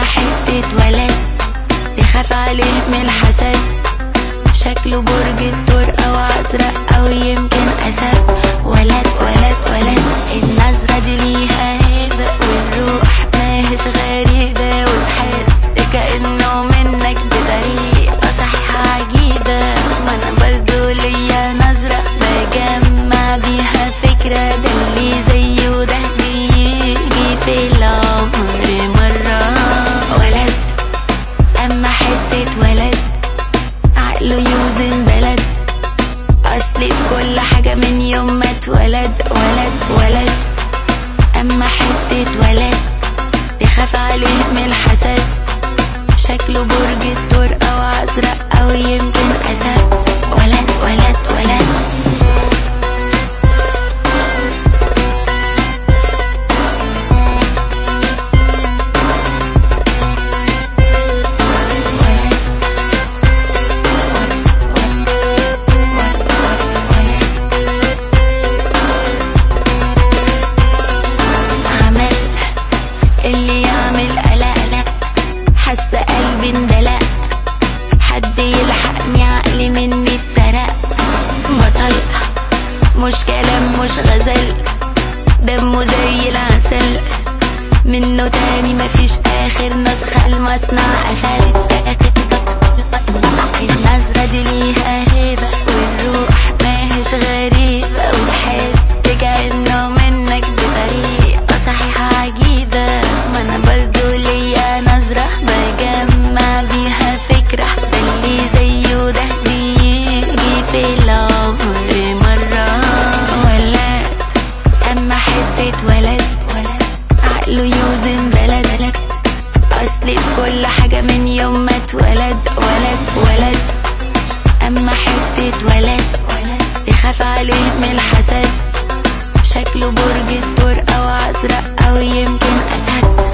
اما حتة ولد تخاف عليه من الحسد شكله برج الثور او عذراء او يمكن اسد ولد ولد ولد النظرة دي ليها هيبة والروح ماهيش غريبة وتحس كأنه منك بطريقة صحيحة عجيبة ما انا برضو ليا نظرة بجمع بيها فكرة ده اللي زيه ده بيجي في العمر مرة ولد اما حتة ولد عقله يوزن بلد اصلي في كل حاجة من يوم ما اتولد ولد ولد اما حتة ولد تخاف عليه من الحسد شكله برج الثور او عذراء او يمكن اسد ولد ولد ولد عمل اللي يعمل قلق لا حاسه قلبي اندلق حد يلحقني عقلي مني اتسرق بطل مش كلام مش غزل دمه زي العسل منه تاني مفيش اخر نسخة المصنع قفل النظرة دي ليها هيبة والروح ماهيش غريبة وتحس كأنه منك بطريقة صحيحة عجيبة ما انا برضو ليا نظرة بجمع بيها فكرة ده اللي زيه ده بيجي في العمر مرة ولد اما حتة ولد ولد عقله يوزن بلد بلد اصلي في كل حاجة من يوم ما اتولد ولد ولد اما حتة ولد ولد تخاف عليه من الحسد شكله برج الثور او عذراء او يمكن اسد